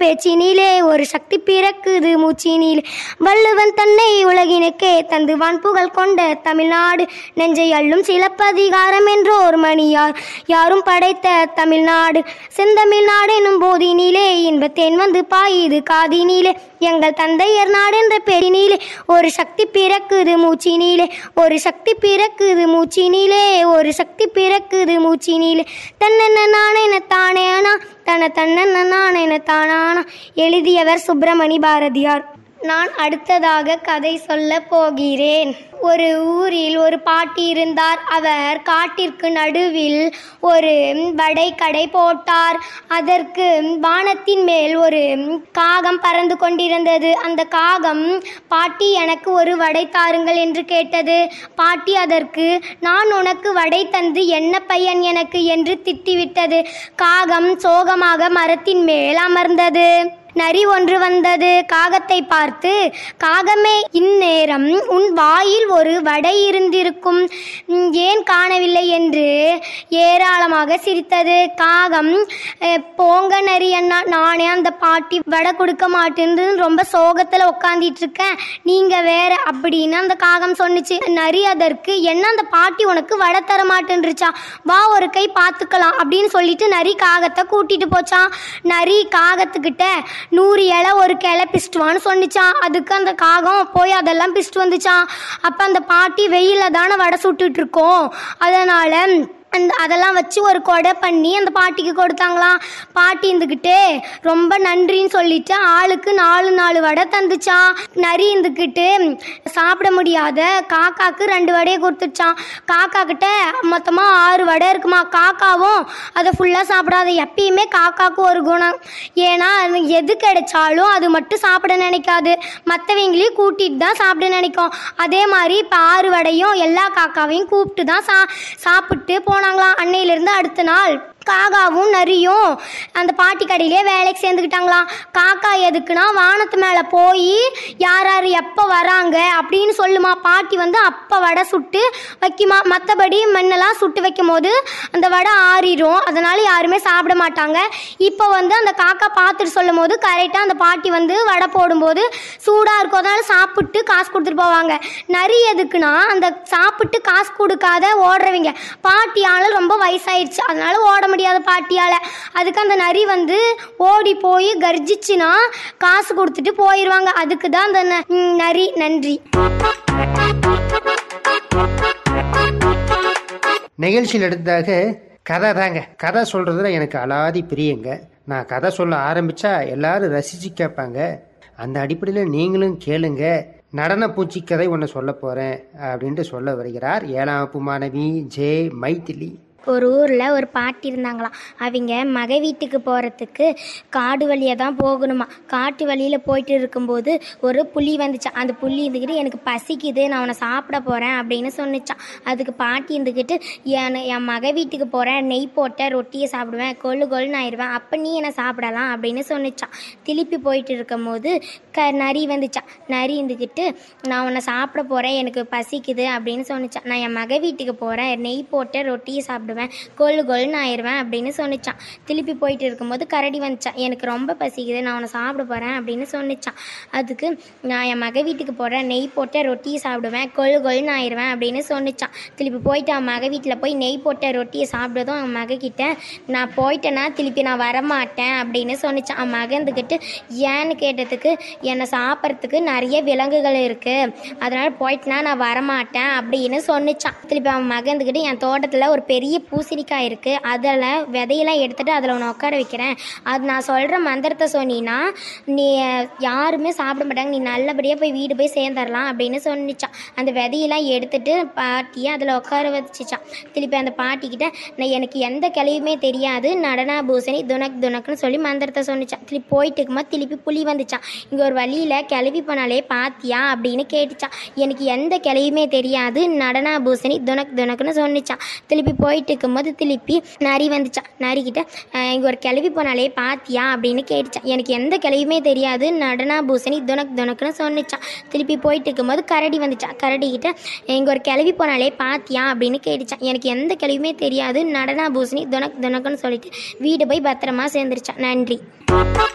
பேச்சினிலே ஒரு சக்தி பிறக்குது மூச்சினிலே வள்ளுவன் தன்னை உலகினுக்கே தந்து வான் புகழ் கொண்ட தமிழ்நாடு நெஞ்சை அள்ளும் சிலப்பதிகாரம் என்றோர் மணியார் யாரும் படைத்த தமிழ்நாடு செந்தமிழ்நாடு எனும் போதினிலே இன்பத்தேன் வந்து பாயுது காதினிலே எங்கள் தந்தையர் நாடு என்ற பெரினிலே ஒரு சக்தி பிறக்குது மூச்சினிலே ஒரு சக்தி பிறக்குது மூச்சினிலே ஒரு சக்தி பிறக்குது மூச்சினிலே தன்னென்ன நானென தானேனா தன தன்னென்ன நானென தானானா எழுதியவர் சுப்பிரமணி பாரதியார் நான் அடுத்ததாக கதை சொல்ல போகிறேன் ஒரு ஊரில் ஒரு பாட்டி இருந்தார் அவர் காட்டிற்கு நடுவில் ஒரு வடை கடை போட்டார் அதற்கு வானத்தின் மேல் ஒரு காகம் பறந்து கொண்டிருந்தது அந்த காகம் பாட்டி எனக்கு ஒரு வடை தாருங்கள் என்று கேட்டது பாட்டி அதற்கு நான் உனக்கு வடை தந்து என்ன பையன் எனக்கு என்று திட்டிவிட்டது காகம் சோகமாக மரத்தின் மேல் அமர்ந்தது நரி ஒன்று வந்தது காகத்தை பார்த்து காகமே இந்நேரம் உன் வாயில் ஒரு வடை இருந்திருக்கும் ம், ஏன் காணவில்லை என்று ஏராளமாக சிரித்தது காகம் "அஹ், போங்க நரி அண்ணா நானே அந்த பாட்டி வடை கொடுக்க மாட்டேன்னு ரொம்ப சோகத்தில் உட்காந்துட்டு இருக்கேன் நீங்க வேற அப்படின்னு அந்த காகம் சொன்னுச்சு நரி அதற்கு என்ன அந்த பாட்டி உனக்கு வடை தர மாட்டேன்ருச்சா வா ஒரு கை பார்த்துக்கலாம் அப்படின்னு சொல்லிட்டு நரி காகத்தை கூட்டிட்டு போச்சான் நரி காகத்துக்கிட்ட நூறு இலை ஒரு கிளை பிஸ்டுவான்னு சொன்னிச்சான் அதுக்கு அந்த காகம் போய் அதெல்லாம் பிஸ்ட் வந்துச்சான் அப்போ அந்த பாட்டி வெயிலில் தானே வடை சுட்டுட்டு இருக்கோம் அதனால அந்த அதெல்லாம் வச்சு ஒரு கொடை பண்ணி அந்த பாட்டிக்கு கொடுத்தாங்களாம் பாட்டி இருந்துக்கிட்டு ரொம்ப நன்றின்னு சொல்லிட்டு ஆளுக்கு நாலு நாலு வடை தந்துச்சான் நரி இருந்துக்கிட்டு சாப்பிட முடியாத காக்காக்கு ரெண்டு வடையை கொடுத்துச்சான் காக்கா கிட்ட மொத்தமாக ஆறு வடை இருக்குமா காக்காவும் அதை ஃபுல்லாக சாப்பிடாத எப்பயுமே காக்காக்கு ஒரு குணம் ஏன்னா அது எது கிடைச்சாலும் அது மட்டும் சாப்பிட நினைக்காது மற்றவங்களையும் கூட்டிட்டு தான் சாப்பிட நினைக்கும் அதே மாதிரி இப்போ ஆறு வடையும் எல்லா காக்காவையும் கூப்பிட்டு தான் சா சாப்பிட்டு போனாங்களாம் அன்னையிலேருந்து அடுத்த நாள் காகாவும் நரியும் அந்த பாட்டி கடையிலே வேலைக்கு சேர்ந்துக்கிட்டாங்களாம் காக்கா எதுக்குன்னா வானத்து மேலே போய் யார் யார் எப்போ வராங்க அப்படின்னு சொல்லுமா பாட்டி வந்து அப்போ வடை சுட்டு வைக்குமா மற்றபடி மண்ணெல்லாம் சுட்டு வைக்கும் போது அந்த வடை ஆறிடும் அதனால யாருமே சாப்பிட மாட்டாங்க இப்போ வந்து அந்த காக்கா பார்த்துட்டு சொல்லும் போது கரெக்டாக அந்த பாட்டி வந்து வடை போடும்போது சூடாக இருக்கும் அதனால சாப்பிட்டு காசு கொடுத்துட்டு போவாங்க நரி எதுக்குன்னா அந்த சாப்பிட்டு காசு கொடுக்காத ஓடுறவங்க பாட்டியால ரொம்ப வயசாயிடுச்சு அதனால ஓட முடியாத பாட்டியால அதுக்கு அந்த நரி வந்து ஓடி போய் கர்ஜிச்சுன்னா காசு கொடுத்துட்டு போயிடுவாங்க அதுக்கு தான் அந்த ந- ம், நரி நன்றி நிகழ்ச்சியில் எடுத்ததாக கதை தாங்க கதை சொல்கிறதுல எனக்கு அலாதி பிரியங்க நான் கதை சொல்ல ஆரம்பித்தா எல்லாரும் ரசித்து கேட்பாங்க அந்த அடிப்படையில் நீங்களும் கேளுங்க நடன பூச்சி கதை ஒன்று சொல்ல போகிறேன் அப்படின்ட்டு சொல்ல வருகிறார் ஏழாம் வகுப்பு மாணவி ஜே மைதிலி ஒரு ஊரில் ஒரு பாட்டி இருந்தாங்களாம் அவங்க மக வீட்டுக்கு போகிறதுக்கு காடு வழியாக தான் போகணுமா காட்டு வழியில் போயிட்டு இருக்கும்போது ஒரு புலி வந்துச்சான் அந்த புலி இருந்துக்கிட்டு எனக்கு பசிக்குது நான் உன்னை சாப்பிட போகிறேன் அப்படின்னு சொன்னிச்சான் அதுக்கு பாட்டி இருந்துக்கிட்டு என் என் மக வீட்டுக்கு போகிறேன் நெய் போட்ட ரொட்டியை சாப்பிடுவேன் கொள்ளு கொள்ளுன்னு ஆயிடுவேன் அப்போ நீ என்ன சாப்பிடலாம் அப்படின்னு சொன்னிச்சான் திருப்பி போயிட்டு இருக்கும்போது க நரி வந்துச்சான் நரி இருந்துக்கிட்டு நான் உன்னை சாப்பிட போகிறேன் எனக்கு பசிக்குது அப்படின்னு சொன்னிச்சான் நான் என் மக வீட்டுக்கு போகிறேன் நெய் போட்ட ரொட்டியை சாப்பிடுவேன் கொள்ளு கொள்ளுன்னு ஆயிடுவேன் அப்படின்னு சொன்னிச்சான் திருப்பி போயிட்டு இருக்கும்போது கரடி வந்துச்சான் எனக்கு ரொம்ப பசிக்குது நான் உன்னை சாப்பிட போகிறேன் அப்படின்னு சொன்னிச்சான் அதுக்கு நான் என் மக வீட்டுக்கு போகிறேன் நெய் போட்ட ரொட்டியை சாப்பிடுவேன் கொள்ளு கொள்ளுன்னு ஆயிடுவேன் அப்படின்னு சொன்னிச்சான் திருப்பி போயிட்டு அவன் மக வீட்டில் போய் நெய் போட்ட ரொட்டியை சாப்பிட்டதும் அவன் மக கிட்ட நான் போயிட்டேன்னா திருப்பி நான் வரமாட்டேன் அப்படின்னு சொன்னிச்சான் அவன் மகந்துக்கிட்டு ஏன்னு கேட்டதுக்கு என்னை சாப்பிட்றதுக்கு நிறைய விலங்குகள் இருக்குது அதனால் போயிட்டுனா நான் வரமாட்டேன் அப்படின்னு சொன்னிச்சான் திருப்பி அவன் மகந்துக்கிட்டு என் தோட்டத்தில் ஒரு பெரிய பூசணிக்காய் இருக்குது அதில் விதையெல்லாம் எடுத்துகிட்டு அதில் உன்னை உட்கார வைக்கிறேன் அது நான் சொல்கிற மந்திரத்தை சொன்னீன்னா நீ யாருமே சாப்பிட மாட்டாங்க நீ நல்லபடியாக போய் வீடு போய் சேர்ந்துடலாம் அப்படின்னு சொன்னிச்சான் அந்த விதையெல்லாம் எடுத்துட்டு பாட்டியை அதில் உட்கார வச்சுச்சான் திருப்பி அந்த பாட்டிக்கிட்ட நான் எனக்கு எந்த கிளையுமே தெரியாது நடனா பூசணி துனக் துனக்குன்னு சொல்லி மந்திரத்தை சொன்னிச்சான் திருப்பி போயிட்டு இருக்கும்போது திருப்பி புலி வந்துச்சான் இங்கே ஒரு வழியில் கிளவி போனாலே பாத்தியா அப்படின்னு கேட்டுச்சான் எனக்கு எந்த கிளையுமே தெரியாது நடனா பூசணி துனக் துனக்குன்னு சொன்னிச்சான் திருப்பி போயிட்டு இருக்கும்போது திருப்பி நரி வந்துச்சான் நரிக்கிட்ட இங்கே ஒரு கிளவி போனாலே பாத்தியா அப்படின்னு கேட்டுச்சான் எனக்கு எந்த கிளையுமே தெரியாது நடனா பூசணி துனக் துனக்குன்னு சொன்னிச்சான் திருப்பி போயிட்டு இருக்கும்போது கரடி வந்துச்சான் கரடிக்கிட்ட இங்கே ஒரு கிளவி போனாலே பாத்தியா அப்படின்னு கேட்டுச்சான் எனக்கு எந்த கிளவியுமே தெரியாது நடனா பூசணி துனக் துனக்குன்னு சொல்லிட்டு வீடு போய் பத்திரமா சேர்ந்துருச்சான் நன்றி